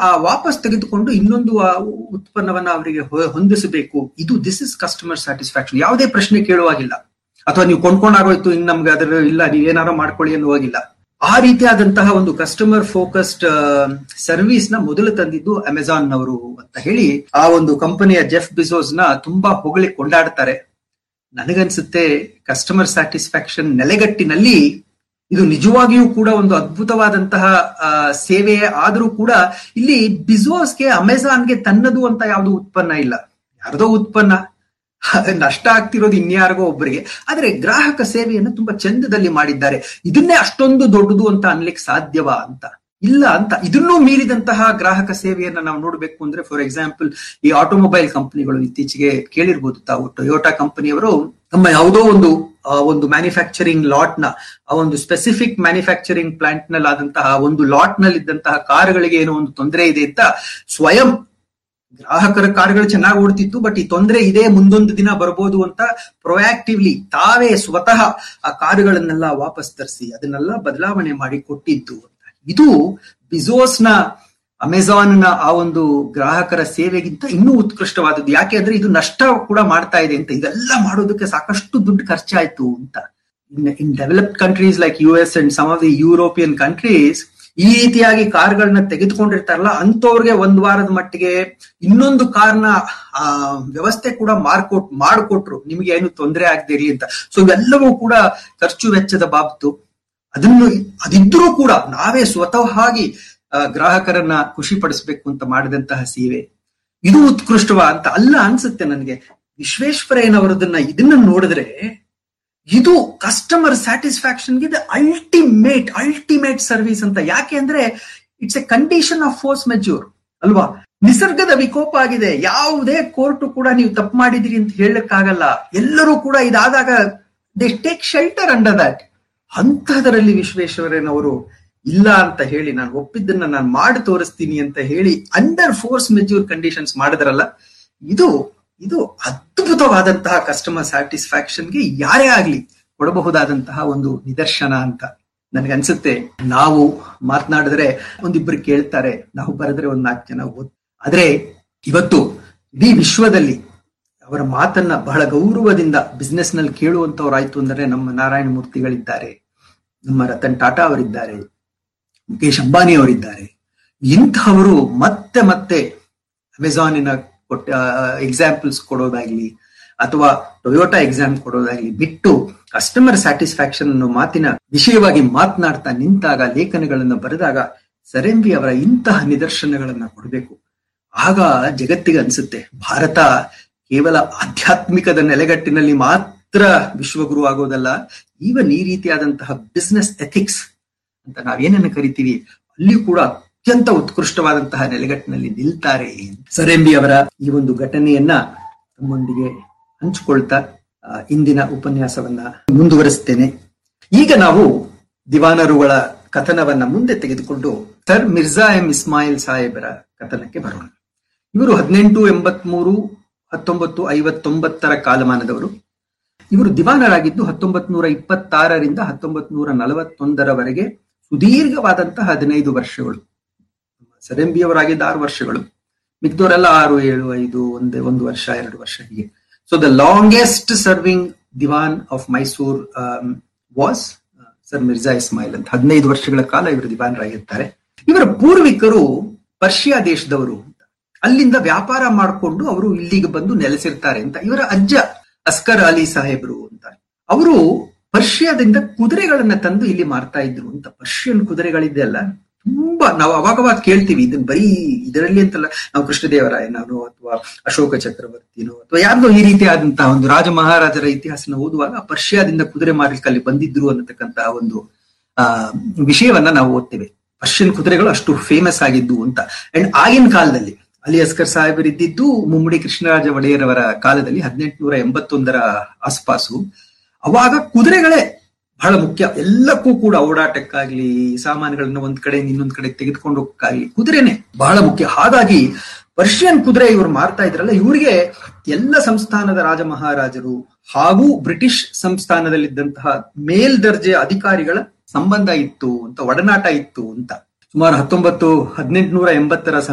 ಆ ವಾಪಸ್ ತೆಗೆದುಕೊಂಡು ಇನ್ನೊಂದು ಆ ಉತ್ಪನ್ನವನ್ನ ಅವರಿಗೆ ಹೊಂದಿಸಬೇಕು ಇದು ದಿಸ್ ಇಸ್ ಕಸ್ಟಮರ್ ಸ್ಯಾಟಿಸ್ಫ್ಯಾಕ್ಷನ್ ಯಾವುದೇ ಪ್ರಶ್ನೆ ಕೇಳುವಾಗಿಲ್ಲ ಅಥವಾ ನೀವು ಕೊಂಡ್ಕೊಂಡಾಗೋಯ್ತು ಇನ್ನು ನಮ್ಗೆ ಅದರ ಇಲ್ಲ ನೀವು ಏನಾರೋ ಮಾಡ್ಕೊಳ್ಳಿ ಅನ್ನುವಾಗಿಲ್ಲ ಆ ರೀತಿಯಾದಂತಹ ಒಂದು ಕಸ್ಟಮರ್ ಫೋಕಸ್ಡ್ ಸರ್ವಿಸ್ ನ ಮೊದಲು ತಂದಿದ್ದು ಅಮೆಜಾನ್ ನವರು ಅಂತ ಹೇಳಿ ಆ ಒಂದು ಕಂಪನಿಯ ಜೆಫ್ ಬಿಸೋಸ್ ನ ತುಂಬಾ ಹೊಗಳಿ ಕೊಂಡಾಡ್ತಾರೆ ನನಗನ್ಸುತ್ತೆ ಕಸ್ಟಮರ್ ಸ್ಯಾಟಿಸ್ಫ್ಯಾಕ್ಷನ್ ನೆಲೆಗಟ್ಟಿನಲ್ಲಿ ಇದು ನಿಜವಾಗಿಯೂ ಕೂಡ ಒಂದು ಅದ್ಭುತವಾದಂತಹ ಸೇವೆ ಆದರೂ ಕೂಡ ಇಲ್ಲಿ ಬಿಸೋಸ್ಗೆ ಅಮೆಜಾನ್ಗೆ ತನ್ನದು ಅಂತ ಯಾವುದು ಉತ್ಪನ್ನ ಇಲ್ಲ ಯಾರ್ದೋ ಉತ್ಪನ್ನ ನಷ್ಟ ಆಗ್ತಿರೋದು ಇನ್ಯಾರಿಗೋ ಒಬ್ಬರಿಗೆ ಆದ್ರೆ ಗ್ರಾಹಕ ಸೇವೆಯನ್ನು ತುಂಬಾ ಚಂದದಲ್ಲಿ ಮಾಡಿದ್ದಾರೆ ಇದನ್ನೇ ಅಷ್ಟೊಂದು ದೊಡ್ಡದು ಅಂತ ಅನ್ಲಿಕ್ಕೆ ಸಾಧ್ಯವಾ ಅಂತ ಇಲ್ಲ ಅಂತ ಇದನ್ನೂ ಮೀರಿದಂತಹ ಗ್ರಾಹಕ ಸೇವೆಯನ್ನ ನಾವು ನೋಡ್ಬೇಕು ಅಂದ್ರೆ ಫಾರ್ ಎಕ್ಸಾಂಪಲ್ ಈ ಆಟೋಮೊಬೈಲ್ ಕಂಪನಿಗಳು ಇತ್ತೀಚೆಗೆ ಕೇಳಿರ್ಬೋದು ತಾವು ಟೊಯೋಟಾ ಕಂಪನಿಯವರು ನಮ್ಮ ಯಾವುದೋ ಒಂದು ಒಂದು ಮ್ಯಾನುಫ್ಯಾಕ್ಚರಿಂಗ್ ಲಾಟ್ ನ ಆ ಒಂದು ಸ್ಪೆಸಿಫಿಕ್ ಮ್ಯಾನುಫ್ಯಾಕ್ಚರಿಂಗ್ ಪ್ಲಾಂಟ್ ನಲ್ಲಿ ಆದಂತಹ ಒಂದು ಲಾಟ್ ನಲ್ಲಿ ಇದ್ದಂತಹ ಕಾರುಗಳಿಗೆ ಏನೋ ಒಂದು ತೊಂದರೆ ಇದೆ ಅಂತ ಸ್ವಯಂ ಗ್ರಾಹಕರ ಕಾರ್ಗಳು ಚೆನ್ನಾಗಿ ಓಡ್ತಿತ್ತು ಬಟ್ ಈ ತೊಂದರೆ ಇದೆ ಮುಂದೊಂದು ದಿನ ಬರ್ಬೋದು ಅಂತ ಪ್ರೊಯಾಕ್ಟಿವ್ಲಿ ತಾವೇ ಸ್ವತಃ ಆ ಕಾರುಗಳನ್ನೆಲ್ಲ ವಾಪಸ್ ತರಿಸಿ ಅದನ್ನೆಲ್ಲ ಬದಲಾವಣೆ ಮಾಡಿ ಕೊಟ್ಟಿದ್ದು ಅಂತ ಇದು ಬಿಸೋಸ್ ನ ಅಮೆಜಾನ್ ನ ಆ ಒಂದು ಗ್ರಾಹಕರ ಸೇವೆಗಿಂತ ಇನ್ನೂ ಉತ್ಕೃಷ್ಟವಾದದ್ದು ಯಾಕೆ ಅಂದ್ರೆ ಇದು ನಷ್ಟ ಕೂಡ ಮಾಡ್ತಾ ಇದೆ ಅಂತ ಇದೆಲ್ಲ ಮಾಡೋದಕ್ಕೆ ಸಾಕಷ್ಟು ದುಡ್ಡು ಖರ್ಚಾಯ್ತು ಅಂತ in in developed countries like U S and some of the European countries ಈ ರೀತಿಯಾಗಿ ಕಾರ್ಗಳನ್ನ ತೆಗೆದುಕೊಂಡಿರ್ತಾರಲ್ಲ ಅಂತವ್ರಿಗೆ ಒಂದ್ ವಾರದ ಮಟ್ಟಿಗೆ ಇನ್ನೊಂದು ಕಾರ್ನ ಆ ವ್ಯವಸ್ಥೆ ಕೂಡ ಮಾರ್ಕೊಟ್ ಮಾಡಿಕೊಟ್ರು ನಿಮ್ಗೆ ಏನು ತೊಂದರೆ ಆಗದೆ ಇರ್ಲಿ ಅಂತ ಸೊ ಇವೆಲ್ಲವೂ ಕೂಡ ಖರ್ಚು ವೆಚ್ಚದ ಬಾಬ್ತು ಅದನ್ನು ಅದಿದ್ರೂ ಕೂಡ ನಾವೇ ಸ್ವತಃ ಆಗಿ ಗ್ರಾಹಕರನ್ನ ಖುಷಿ ಪಡಿಸ್ಬೇಕು ಅಂತ ಮಾಡಿದಂತಹ ಸೇವೆ ಇದು ಉತ್ಕೃಷ್ಟವ ಅಂತ ಅಲ್ಲ ಅನ್ಸುತ್ತೆ ನನಗೆ ವಿಶ್ವೇಶ್ವರಯ್ಯನವರದನ್ನ ಇದನ್ನ ನೋಡಿದ್ರೆ ಇದು ಕಸ್ಟಮರ್ ಸ್ಯಾಟಿಸ್ಫ್ಯಾಕ್ಷನ್ಗೆ ಅಲ್ಟಿಮೇಟ್ ಅಲ್ಟಿಮೇಟ್ ಸರ್ವಿಸ್ ಅಂತ ಯಾಕೆ ಅಂದ್ರೆ it's a condition of force majeure ಅಲ್ವಾ ನಿಸರ್ಗದ ವಿಕೋಪ ಆಗಿದೆ ಯಾವುದೇ ಕೋರ್ಟ್ ಕೂಡ ನೀವು ತಪ್ಪು ಮಾಡಿದಿರಿ ಅಂತ ಹೇಳಕ್ಕಾಗಲ್ಲ ಎಲ್ಲರೂ ಕೂಡ ಇದಾದಾಗ they take shelter under that ಅಂತಹದರಲ್ಲಿ ವಿಶ್ವೇಶ್ವರಯ್ಯನವರು ಇಲ್ಲ ಅಂತ ಹೇಳಿ ನಾನು ಒಪ್ಪಿದ್ದನ್ನ ನಾನು ಮಾಡಿ ತೋರಿಸ್ತೀನಿ ಅಂತ ಹೇಳಿ ಅಂಡರ್ ಫೋರ್ಸ್ ಮೆಜ್ಯೂರ್ ಕಂಡೀಷನ್ಸ್ ಮಾಡಿದ್ರಲ್ಲ ಇದು ಇದು ಅದ್ಭುತವಾದಂತಹ ಕಸ್ಟಮರ್ ಸ್ಯಾಟಿಸ್ಫ್ಯಾಕ್ಷನ್ಗೆ ಯಾರೇ ಆಗ್ಲಿ ಕೊಡಬಹುದಾದಂತಹ ಒಂದು ನಿದರ್ಶನ ಅಂತ ನನಗನ್ಸುತ್ತೆ ನಾವು ಮಾತನಾಡಿದ್ರೆ ಒಂದಿಬ್ರು ಕೇಳ್ತಾರೆ ನಾವು ಬರೆದ್ರೆ ಒಂದ್ ನಾಲ್ಕು ಜನ ಓದ್ ಆದ್ರೆ ಇವತ್ತು ಇಡೀ ವಿಶ್ವದಲ್ಲಿ ಅವರ ಮಾತನ್ನ ಬಹಳ ಗೌರವದಿಂದ ಬಿಸ್ನೆಸ್ ನಲ್ಲಿ ಕೇಳುವಂತವ್ರಾಯ್ತು ಅಂದ್ರೆ ನಮ್ಮ ನಾರಾಯಣ ಮೂರ್ತಿಗಳಿದ್ದಾರೆ ನಮ್ಮ ರತನ್ ಟಾಟಾ ಅವರಿದ್ದಾರೆ ಮುಖೇಶ್ ಅಂಬಾನಿ ಅವರಿದ್ದಾರೆ ಇಂಥವರು ಮತ್ತೆ ಮತ್ತೆ ಅಮೆಜಾನಿನ ಕೊಟ್ಟ ಎಕ್ಸಾಂಪಲ್ಸ್ ಕೊಡೋದಾಗ್ಲಿ ಅಥವಾ ಟೊಯೋಟಾ ಎಕ್ಸಾಮ್ ಕೊಡೋದಾಗ್ಲಿ ಬಿಟ್ಟು ಕಸ್ಟಮರ್ ಸ್ಯಾಟಿಸ್ಫ್ಯಾಕ್ಷನ್ ಅನ್ನೋ ಮಾತಿನ ವಿಷಯವಾಗಿ ಮಾತನಾಡ್ತಾ ನಿಂತಾಗ ಲೇಖನಗಳನ್ನು ಬರೆದಾಗ ಸರೆಂಬಿ ಅವರ ಇಂತಹ ನಿದರ್ಶನಗಳನ್ನ ಕೊಡಬೇಕು ಆಗ ಜಗತ್ತಿಗೆ ಅನ್ಸುತ್ತೆ ಭಾರತ ಕೇವಲ ಆಧ್ಯಾತ್ಮಿಕದ ನೆಲೆಗಟ್ಟಿನಲ್ಲಿ ಮಾತ್ರ ವಿಶ್ವಗುರು ಆಗೋದಲ್ಲ ಈವನ್ ಈ ರೀತಿಯಾದಂತಹ ಬಿಸ್ನೆಸ್ ಎಥಿಕ್ಸ್ ಅಂತ ನಾವೇನನ್ನ ಕರಿತೀವಿ ಅಲ್ಲಿ ಕೂಡ ಅತ್ಯಂತ ಉತ್ಕೃಷ್ಟವಾದಂತಹ ನೆಲೆಗಟ್ಟಿನಲ್ಲಿ ನಿಲ್ತಾರೆ ಸರೆಂಬಿ ಅವರ ಈ ಒಂದು ಘಟನೆಯನ್ನ ತಮ್ಮೊಂದಿಗೆ ಹಂಚಿಕೊಳ್ತಾ ಇಂದಿನ ಉಪನ್ಯಾಸವನ್ನ ಮುಂದುವರಿಸ್ತೇನೆ ಈಗ ನಾವು ದಿವಾನರುಗಳ ಕಥನವನ್ನ ಮುಂದೆ ತೆಗೆದುಕೊಂಡು ಸರ್ ಮಿರ್ಜಾ ಎಂ ಇಸ್ಮಾಯಿಲ್ ಸಾಹೇಬರ ಕಥನಕ್ಕೆ ಬರೋಣ ಇವರು ಹದಿನೆಂಟು ಎಂಬತ್ಮೂರು ಹತ್ತೊಂಬತ್ತು ಐವತ್ತೊಂಬತ್ತರ ಕಾಲಮಾನದವರು ಇವರು ದಿವಾನರಾಗಿದ್ದು ಹತ್ತೊಂಬತ್ ನೂರ ಇಪ್ಪತ್ತಾರರಿಂದ ಹತ್ತೊಂಬತ್ ನೂರ ನಲವತ್ತೊಂದರವರೆಗೆ ಸುದೀರ್ಘವಾದಂತಹ ಹದಿನೈದು ವರ್ಷಗಳು ಸರೆಂಬಿಯವರಾಗಿದ್ದ ಆರು ವರ್ಷಗಳು ಮಿಕ್ದವರೆಲ್ಲ ಆರು ಏಳು ಐದು ಒಂದೇ ಒಂದು ವರ್ಷ ಎರಡು ವರ್ಷ ಹೀಗೆ so the longest serving Dewan of Mysore was Sir Mirza Ismail ಅಂತ ಹದಿನೈದು ವರ್ಷಗಳ ಕಾಲ ಇವರು ದಿವಾನರಾಗಿರ್ತಾರೆ ಇವರ ಪೂರ್ವಿಕರು ಪರ್ಷಿಯಾ ದೇಶದವರು ಅಂತ ಅಲ್ಲಿಂದ ವ್ಯಾಪಾರ ಮಾಡಿಕೊಂಡು ಅವರು ಇಲ್ಲಿಗೆ ಬಂದು ನೆಲೆಸಿರ್ತಾರೆ ಅಂತ ಇವರ ಅಜ್ಜ ಅಸ್ಕರ್ ಅಲಿ ಸಾಹೇಬ್ರು ಅಂತ ಅವರು ಪರ್ಷಿಯಾದಿಂದ ಕುದುರೆಗಳನ್ನ ತಂದು ಇಲ್ಲಿ ಮಾರ್ತಾ ಇದ್ರು ಅಂತ ಪರ್ಷಿಯನ್ ಕುದುರೆಗಳಿದೆಯಲ್ಲ ತುಂಬಾ ನಾವು ಅವಾಗವಾಗ ಕೇಳ್ತೀವಿ ಇದನ್ನ ಬರೀ ಇದರಲ್ಲಿ ಅಂತಲ್ಲ ನಾವು ಕೃಷ್ಣದೇವರಾಯನೋ ಅಥವಾ ಅಶೋಕ ಚಕ್ರವರ್ತಿನೋ ಅಥವಾ ಯಾರ್ದೋ ಈ ರೀತಿಯಾದಂತಹ ಒಂದು ರಾಜ ಮಹಾರಾಜರ ಇತಿಹಾಸನ ಓದುವಾಗ ಪರ್ಷಿಯಾದಿಂದ ಕುದುರೆ ಮಾರ್ಲಿಕ್ಕೆ ಅಲ್ಲಿ ಬಂದಿದ್ರು ಅನ್ನತಕ್ಕಂತಹ ಒಂದು ಆ ವಿಷಯವನ್ನ ನಾವು ಓದ್ತೇವೆ ಪರ್ಷಿಯನ್ ಕುದುರೆಗಳು ಅಷ್ಟು ಫೇಮಸ್ ಆಗಿದ್ದು ಅಂತ ಅಂಡ್ ಆಗಿನ ಕಾಲದಲ್ಲಿ ಅಲಿ ಅಸ್ಕರ್ ಸಾಹೇಬರ್ ಇದ್ದಿದ್ದು ಮುಮ್ಮಡಿ ಕೃಷ್ಣರಾಜ ಒಡೆಯರವರ ಕಾಲದಲ್ಲಿ ಹದಿನೆಂಟುನೂರ ಎಂಬತ್ತೊಂದರ ಆಸ್ಪಾಸು ಅವಾಗ ಕುದುರೆಗಳೇ ಬಹಳ ಮುಖ್ಯ ಎಲ್ಲಕ್ಕೂ ಕೂಡ ಓಡಾಟಕ್ಕಾಗ್ಲಿ ಸಾಮಾನುಗಳನ್ನ ಒಂದ್ ಕಡೆ ಇನ್ನೊಂದ್ ಕಡೆ ತೆಗೆದುಕೊಂಡು ಹೋಗಕ್ಕಾಗ್ಲಿ ಕುದುರೆನೆ ಬಹಳ ಮುಖ್ಯ ಹಾಗಾಗಿ ಪರ್ಷಿಯನ್ ಕುದುರೆ ಇವರು ಮಾರ್ತಾ ಇದ್ರಲ್ಲ ಇವರಿಗೆ ಎಲ್ಲ ಸಂಸ್ಥಾನದ ರಾಜ ಮಹಾರಾಜರು ಹಾಗೂ ಬ್ರಿಟಿಷ್ ಸಂಸ್ಥಾನದಲ್ಲಿದ್ದಂತಹ ಮೇಲ್ದರ್ಜೆಯ ಅಧಿಕಾರಿಗಳ ಸಂಬಂಧ ಇತ್ತು ಅಂತ ಒಡನಾಟ ಇತ್ತು ಅಂತ ಸುಮಾರು ಹತ್ತೊಂಬತ್ತು ಹದಿನೆಂಟುನೂರ ಎಂಬತ್ತರ